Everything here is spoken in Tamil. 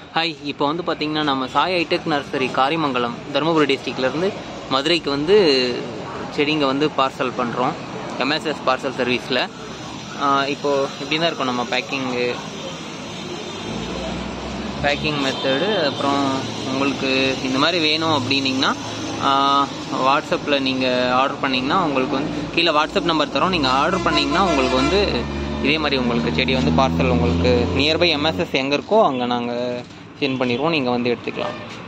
ஹாய் இப்போ வந்து பார்த்தீங்கன்னா நம்ம சாய் ஹைடெக் நர்சரி காரிமங்கலம் தருமபுரி டிஸ்ட்ரிக்ட்லேருந்து மதுரைக்கு வந்து செடிங்க வந்து பார்சல் பண்ணுறோம் எம்எஸ்எஸ் பார்சல் சர்வீஸில் இப்போது இப்படி தான் இருக்கும் நம்ம பேக்கிங்கு பேக்கிங் மெத்தடு அப்புறம் உங்களுக்கு இந்த மாதிரி வேணும் அப்படின்னீங்கன்னா வாட்ஸ்அப்பில் நீங்கள் ஆர்டர் பண்ணிங்கன்னா உங்களுக்கு வந்து கீழே வாட்ஸ்அப் நம்பர் தரோம் நீங்கள் ஆர்டர் பண்ணிங்கன்னா உங்களுக்கு வந்து இதே மாதிரி உங்களுக்கு செடி வந்து பார்சல் உங்களுக்கு நியர்பை எம்எஸ்எஸ் எங்கே இருக்கோ அங்கே நாங்கள் சென்ட் பண்ணிடுவோம் நீங்கள் வந்து எடுத்துக்கலாம்